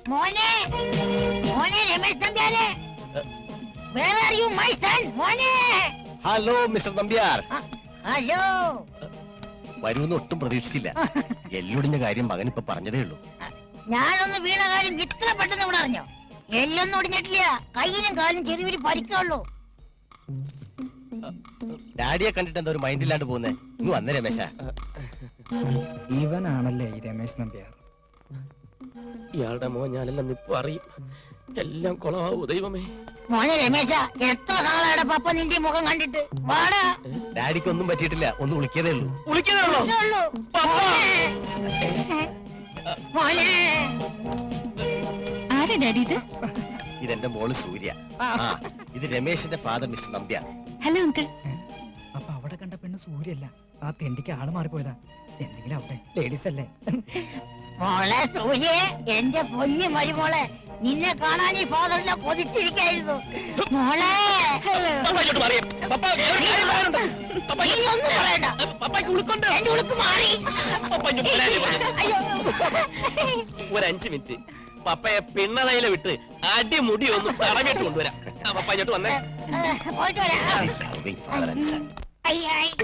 മോനെ മോനെ രമേശ് നമ്പ്യാരെ where are you my son മോനെ ഹലോ മിസ്റ്റർ നമ്പ്യാർ ഹലോ വരുമെന്ന് ഒട്ടും പ്രതീക്ഷിച്ചില്ല എല്ലൊടിഞ്ഞ കാര്യം മകൻ ഇപ്പൊ പറഞ്ഞതേ ഉള്ളൂ ഞാനൊന്ന് വീണ കാര്യം ഇത്ര പെട്ടെന്ന് ഇവിടെ അറിഞ്ഞോ എല്ലൊന്നും ഒടിഞ്ഞിട്ടില്ല കയ്യിലും കാലും ചെറിയൊരു പരിക്കുള്ളൂ ഡാഡിയെ കണ്ടിട്ട് എന്താ ഒരു മൈൻഡില്ലാണ്ട് പോകുന്നേ ഇങ്ങ് വന്നേ രമേശ ഇവനാണല്ലേ ഈ രമേശ് നമ്പ്യാർ ഇയാളുടെ മോൻ ഞാനെല്ലാം ഇപ്പൊ അറിയും എല്ലാം കൊളമാവൂ ദൈവമേ മോനെ രമേശ എത്ര നാളാടെ പപ്പ നിന്റെ മുഖം കണ്ടിട്ട് വാടാ ഡാഡിക്ക് ഒന്നും പറ്റിയിട്ടില്ല ഒന്ന് വിളിക്കതേ ഉള്ളൂ വിളിക്കാനുള്ളോ ഇതേ ഉള്ളൂ. മോനെ ആരാ ഡാഡി ഇത് ഇതെന്റെ മോള് സൂര്യ ആ ഇത് രമേശിന്റെ father mister Nambiar hello uncle അപ്പൊ അവിടെ കണ്ട പെണ്ണ് സൂര്യല്ല ആ തെണ്ടിക്ക് ആള് മാറിപ്പോയതാ എന്തെങ്കിലും ആവട്ടെ ലേഡീസ് അല്ലേ മോളെ സൂര്യ എന്റെ പൊന്നു മരുമോളെ നിന്നെ കാണാൻ ഈ ഫാദറിനെ കൊതിച്ചിരിക്കായിരുന്നു മോളെ പപ്പ ഇങ്ങോട്ട് മാറിയേ. പപ്പ, ഒരു കാര്യം പറയാനുണ്ട്. പപ്പ, നീ ഒന്നും പറയണ്ട പപ്പയ്ക്ക് ഉളുക്കുണ്ട്. എന്റെ ഉളുക്ക് മാറി പപ്പ ഇങ്ങോട്ട് വരാനേ പറഞ്ഞു. അയ്യോ ഒരു അഞ്ച് മിനിറ്റ് പപ്പയെ പിണ്ണതയില വിട്ട് അടിമുടി ഒന്ന് തടവിട്ട് കൊണ്ടുവരാം ആ, പപ്പ ഇങ്ങോട്ട് വന്നേ പോയിട്ട് വരാം Loving father and son. അയ്യ, അയ്യ.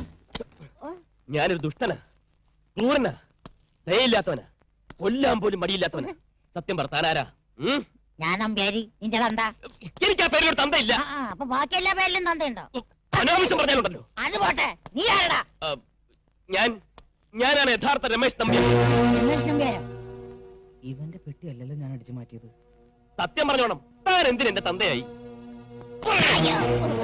ഞാനൊരു ദുഷ്ടനാ ക്രൂരനാ ദയയില്ലാത്തവനാ കൊല്ലാൻ പോലും മടിയില്ലാത്തവനാ സത്യം ഭർത്താനാരാ ഉം? ഞാൻ അമ്പ്യാരി നിന്റെ തന്ത എനിക്ക് ആ പേരിലൊരു തന്തയില്ല ആ, ആ, അപ്പൊ ബാക്കി എല്ലാ പേരിലും തന്തയുണ്ടോ അനാവശ്യം പറഞ്ഞാലുണ്ടല്ലോ അത് പോട്ടെ നീ ആരടാ ആ, ഞാൻ ഞാനാണ് യഥാർത്ഥ രമേശ് തമ്പി രമേശ് നമ്പ്യാരോ ഇവന്റെ പെട്ടി അല്ലല്ലോ ഞാൻ അടിച്ചു മാറ്റിയത് സത്യം പറഞ്ഞോണം താൻ എന്തിന് എന്റെ തന്തയായി അയ്യോ.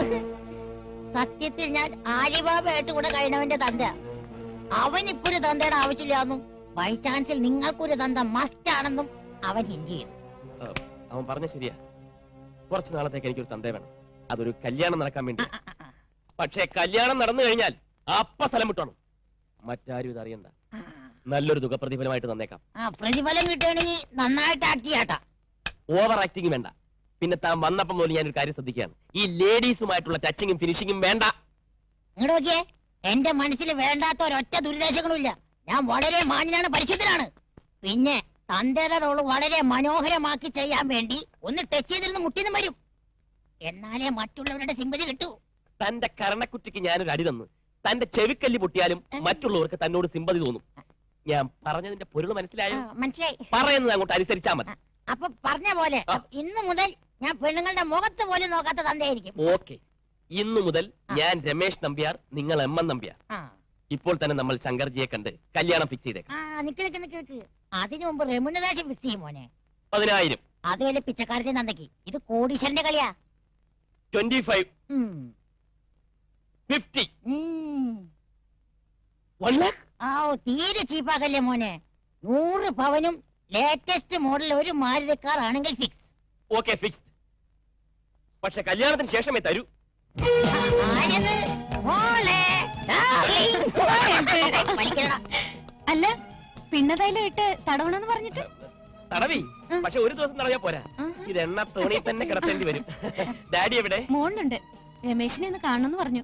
സത്യത്തിൽ ഞാൻ ആലിബാബയായിട്ട് കൂടെ കഴിഞ്ഞവന്റെ തന്ത അവൻ ഇപ്പൊരു തന്തയുടെ ആവശ്യമില്ലാന്നും ബൈ ചാൻസിൽ നിങ്ങൾക്കൊരു തന്ത മസ്റ്റ് ആണെന്നും അവൻ ഹിന്ദി ചെയ്തു അവൻ പറഞ്ഞ ശരിയാ കുറച്ചു നാളത്തേക്ക് എനിക്കൊരു തന്തേ വേണം അതൊരു കല്യാണം നടക്കാൻ വേണ്ടി പക്ഷേ കല്യാണം നടന്നു കഴിഞ്ഞാൽ അപ്പ സ്ഥലം വിട്ടോണം മറ്റാരും ഇത് അറിയണ്ട ആ, നല്ലൊരു തുക പ്രതിഫലമായിട്ട് തന്നേക്കാം ആ പ്രതിഫലം കിട്ടുകയാണെങ്കിൽ നന്നായിട്ട് ആക്ട് ചെയ്യാട്ടാ ഓവർ ആക്ടിങ് വേണ്ട പിന്നെ താൻ വന്നപ്പം പോലും ഞാനൊരു കാര്യം ശ്രദ്ധിക്കുകയാണ് ഈ ലേഡീസുമായിട്ടുള്ള ടച്ചിങ്ങും ഫിനിഷിങ്ങും വേണ്ട ഇങ്ങോട്ട് നോക്കിയേ എന്റെ മനസ്സിൽ വേണ്ടാത്ത ഒരൊറ്റ ദുരിതാശങ്ങളും ഇല്ല ഞാൻ വളരെ മാന്യനാണ് പരിശുദ്ധനാണ് പിന്നെ തന്തയുടെ റോള് വളരെ മനോഹരമാക്കി ചെയ്യാൻ വേണ്ടി ഒന്ന് ടച്ച് ചെയ്തിരുന്ന് മുട്ടിന്നും വരും എന്നാലേ മറ്റുള്ളവരുടെ സിമ്പതി കിട്ടൂ തന്റെ കരണക്കുറ്റിക്ക് ഞാനൊരു അടി തന്നു തന്റെ ചെവിക്കല്ല് പൊട്ടിയാലും മറ്റുള്ളവർക്ക് തന്നോട് സിമ്പതി തോന്നും ഞാൻ പറഞ്ഞതിന്റെ പൊരുൾ ആ, മനസ്സിലായോ മനസ്സിലായി പറയുന്നത് അങ്ങോട്ട് അനുസരിച്ചാ മതി അപ്പൊ പറഞ്ഞ പോലെ ആ. ഇന്ന് മുതൽ ഞാൻ പെണ്ണുങ്ങളുടെ മുഖത്ത് പോലും നോക്കാത്ത തന്തയായിരിക്കും ഓക്കെ ഇന്നു മുതൽ ഞാൻ രമേശ് നമ്പ്യാർ നിങ്ങൾ എം എൻ നമ്പ്യാർ ആ ഇപ്പോൾ തന്നെ നമ്മൾ ശങ്കർജിയെ കണ്ട് കല്യാണം ഫിക്സ് ചെയ്തേക്കാം ആ നിക്ക് നിക്ക് നിക്ക് നിക്ക് അതിനു മുമ്പ് റെമുനറേഷൻ ഫിക്സ് ചെയ്യും മോനെ പതിനായിരം അത് വല്ല പിച്ചക്കാരന്റെ തന്തയ്ക്ക് ഇത് കോടീശ്വരന്റെ കളിയാ ട്വന്റി ഫൈവ് ഉം. ഫിഫ്റ്റി ഉം. വൺ ലാക്ക് ആ ഓ, തീരെ ചീപ്പാക്കല്ലേ മോനെ നൂറ് പവനും ലേറ്റസ്റ്റ് മോഡൽ ഒരു മാരുതി കാർ ആണെങ്കിൽ ഫിക്സ് ഓക്കെ ഫിക്സ്ഡ് പക്ഷെ കല്യാണത്തിന് ശേഷമേ തരൂ ആരത് മോളെ darling. വലിക്കലെടാ. അല്ല പിന്നതയിലും ഇട്ട് തടവണമെന്ന് പറഞ്ഞിട്ട് തടവി ഉം. പക്ഷെ ഒരു ദിവസം തടവിയാ പോരാ ആഹാ. ഇത് എണ്ണ തോണി തന്നെ കിടത്തേണ്ടി വരും ഡാഡി എവിടെ മോളിലുണ്ട് രമേശിനെ ഒന്ന് കാണണമെന്ന് പറഞ്ഞു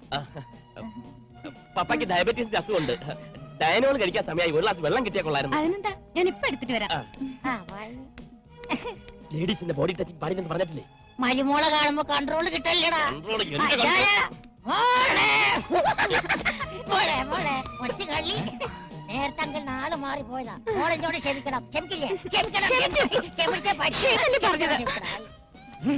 പപ്പയ്ക്ക് ഡയബറ്റീസിന്റെ അസുഖമുണ്ട് ഡയനോൾ കഴിക്കാൻ സമയമായി ഒരു ഗ്ലാസ് വെള്ളം കിട്ടിയാ കൊള്ളായിരുന്നു അതിനെന്താ ഞാൻ ഇപ്പൊ എടുത്തിട്ട് വരാം ആ, വായി. ലേഡീസിന്റെ ബോഡി ടച്ചിങ് പാടില്ലെന്ന് പറഞ്ഞിട്ടില്ലേ മരുമോളെ കാണുമ്പോ കൺട്രോൾ കിട്ടല്ലേടാ കൺട്രോൾ ആ, എന്റെ ഇതാരാ? control. മോളെ മോളെ മോളെ കൊച്ചു കള്ളി നേരത്തെ അങ്കിൾ നാള് മാറിപ്പോയതാ മോളെന്നോട് ക്ഷമിക്കണം ക്ഷമിക്കില്ലേ ക്ഷമിക്കണം ക്ഷമിക്കണം. ക്ഷമിച്ചേ പറ്റൂ. ശരിയല്ലേ പറഞ്ഞത്? ക്ഷമിക്കണം.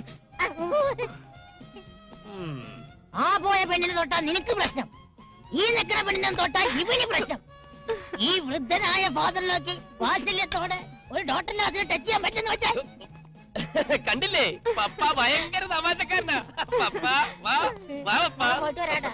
ആ പോയ പെണ്ണിനെ തൊട്ടാ നിനക്ക് പ്രശ്നം ഈ നിൽക്കുന്ന പെണ്ണിനെ തൊട്ടാ ഇവന് പ്രശ്നം ഈ വൃദ്ധനായ ഫാദറിലേക്ക് വാത്സല്യത്തോടെ ഒരു ഡോക്ടറിനെ അതിന് ടച്ച് ചെയ്യാൻ പറ്റുന്ന വെച്ചാൽ കണ്ടില്ലേ പപ്പ ഭയങ്കര തമാശക്കാരനാ പപ്പ വാ വാ പപ്പ പോയിട്ട് വരാട്ടാ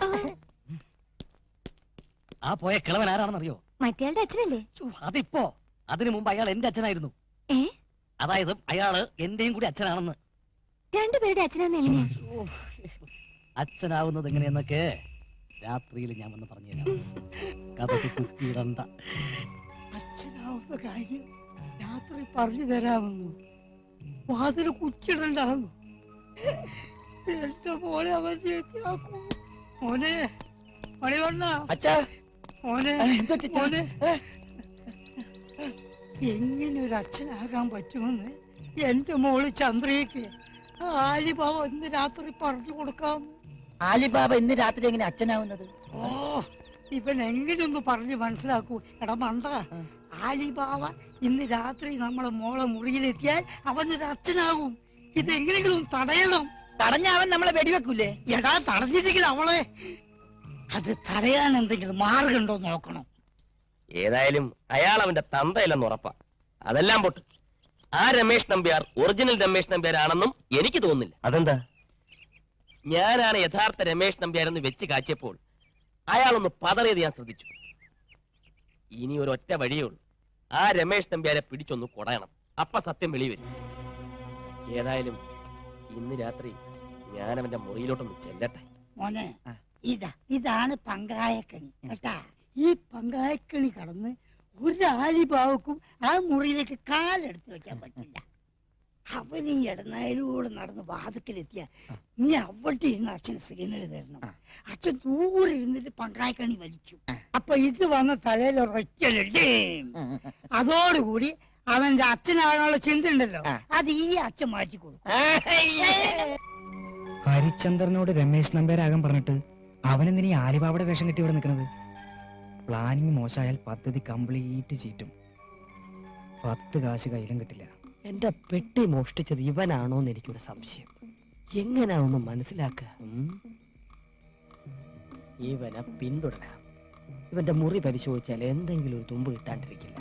ആ പോയ കിളവൻ ആരാണെന്നറിയോ മറ്റേയാളുടെ അച്ഛനല്ലേ ഛു, അതിപ്പോ അതിനു മുമ്പ് അയാൾ എന്റെ അച്ഛനായിരുന്നു ഏ അതായത് അയാള് എന്റെയും കൂടി അച്ഛനാണെന്ന് രണ്ടുപേരുടെ അച്ഛനാന്ന് എങ്ങനെയാ ഓ, അച്ഛനാവുന്നത് എങ്ങനെയെന്നൊക്കെ രാത്രിയിൽ ഞാൻ വന്ന് പറഞ്ഞുതരാം കഥക്ക് കുത്തിയിടണ്ട അച്ഛനാവുന്ന കാര്യം രാത്രി പറഞ്ഞു തരാമെന്നു വാതിൽ കുച്ചിടണ്ടാന്നു എന്റെ മോനെ അവൻ ചേത്തിയാക്കൂ മോനെ മണിവണ്ണ അച്ഛാ മോനെ എന്തൊക്കെ മോനെ എങ്ങനെ ഒരു അച്ഛനാകാൻ പറ്റുമെന്ന് എന്റെ മോള് ചന്ദ്രയ്ക്ക് ആലിബാബ ഇന്ന് രാത്രി പറഞ്ഞു കൊടുക്കാം ആലിബാബ ഇന്ന് രാത്രി എങ്ങനെ അച്ഛനാവുന്നത് ഓ ഇവൻ എങ്ങനെയൊന്ന് പറഞ്ഞ് മനസ്സിലാക്കൂ എടാ മണ്ട ആലിബാബ ഇന്ന് രാത്രി നമ്മളെ മോളെ മുറിയിലെത്തിയാൽ അവനൊരു അച്ഛനാകും ഇതെങ്ങനെയെങ്കിലും ഒന്ന് തടയണം തടഞ്ഞ അവൻ നമ്മളെ വെടിവെക്കൂലേ എടാ തടഞ്ഞില്ലെങ്കിൽ അവളെ അത് തടയാൻ എന്തെങ്കിലും മാർഗമുണ്ടോ നോക്കണം ഏതായാലും അയാൾ അവന്റെ തന്തയില്ലെന്ന് ഉറപ്പാ അതെല്ലാം പൊട്ട് ആ രമേശ് നമ്പ്യാർ ഒറിജിനൽ രമേശ് നമ്പ്യാർ ആണെന്നും എനിക്ക് തോന്നുന്നില്ല അതെന്താ ഞാനാണ് യഥാർത്ഥ രമേശ് നമ്പ്യാർ എന്ന് വെച്ച് കാച്ചിയപ്പോൾ അയാളൊന്ന് പതറിയത് ഞാൻ ശ്രദ്ധിച്ചു ഇനി ഒരു ഒറ്റ വഴിയേ ഉള്ളൂ ആ രമേശ് നമ്പ്യാരെ പിടിച്ചൊന്ന് കൊടയണം അപ്പ സത്യം വെളി വരും ഏതായാലും ഇന്ന് രാത്രി ഞാൻ അവന്റെ മുറിയിലോട്ടൊന്ന് ചെല്ലട്ടെ മോനെ ഇതാ ഇതാണ് പങ്കായക്കണി കേട്ടാ ഈ പങ്കായക്കണി കടന്ന് ഒരു ആലിബാവക്കും ആ മുറിയിലേക്ക് കാലെടുത്ത് വെക്കാൻ പറ്റില്ല അവൻ ഈ ഇടനായിലൂടെ നടന്ന് വാതുക്കലെത്തിയ നീ അവിടെ ഇരുന്ന് അച്ഛന് സിഗ്നൽ തരണം അച്ഛൻ ദൂരെ ഇരുന്നിട്ട് പങ്കായക്കണി വലിച്ചു അപ്പൊ ഇത് വന്ന തലയിൽ ഒരൊറ്റ അതോടുകൂടി അവന്റെ അച്ഛനാകാനുള്ള ചിന്ത ഉണ്ടല്ലോ അത് ഈ അച്ഛൻ മാറ്റി കൊടുക്കും ഹരിചന്ദ്രനോട് രമേശ് നമ്പേരാകാൻ പറഞ്ഞിട്ട് അവനെന്തിനീ ആലിബാബയുടെ വേഷം കെട്ടി ഇവിടെ നിൽക്കുന്നത് പ്ലാനിങ് മോശമായാൽ പദ്ധതി കംപ്ലീറ്റ് ചീറ്റും പത്ത് കാശ് കയ്യിലും കിട്ടില്ല എന്റെ പെട്ടി മോഷ്ടിച്ചത് ഇവനാണോ എന്ന് എനിക്കൊരു സംശയം എങ്ങനെയാണെന്ന് മനസ്സിലാക്കുക ഉം? ഇവനെ പിന്തുടരാം ഇവന്റെ മുറി പരിശോധിച്ചാൽ എന്തെങ്കിലും ഒരു തുമ്പ് കിട്ടാണ്ടിരിക്കില്ല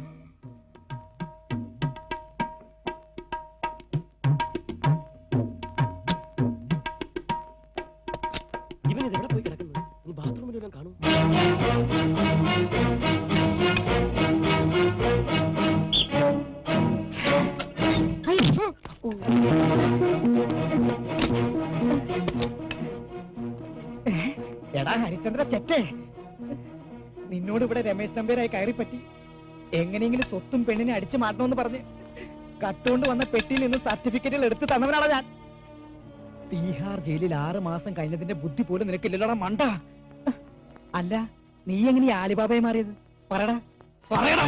ഇവൻ ഇതെവിടെ പോയി കിടക്കുന്നത് നീ ബാത്റൂമിൽ വല്ലതും കാണും എടാ ഹരിചന്ദ്ര ചെറ്റേ നിന്നോട് ഇവിടെ രമേശ് നമ്പേരായി കയറി പറ്റി എങ്ങനെയെങ്കിലും സ്വത്തും പെണ്ണിനെ അടിച്ചു മാറ്റണമെന്ന് പറഞ്ഞ് കട്ടുകൊണ്ട് വന്ന പെട്ടിയിൽ നിന്ന് സർട്ടിഫിക്കറ്റുകൾ എടുത്ത് തന്നവനാണ് ഞാൻ തീഹാർ ജയിലിൽ ആറ് മാസം കഴിഞ്ഞതിന്റെ ബുദ്ധി പോലും നിനക്കില്ലല്ലോടാ മണ്ട അല്ല നീ എങ്ങനെ ഈ ആലിബാബയെ മാറിയത് പറയടാ പറയടാ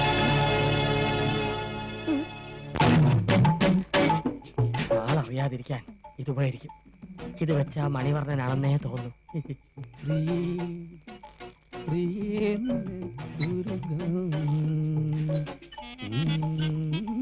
ആളറിയാതിരിക്കാൻ ഇതുപകരിക്കും ഇത് വെച്ച മണിവർണ്ണനാണെന്നേ തോന്നുന്നു പ്രിയ- പ്രിയ-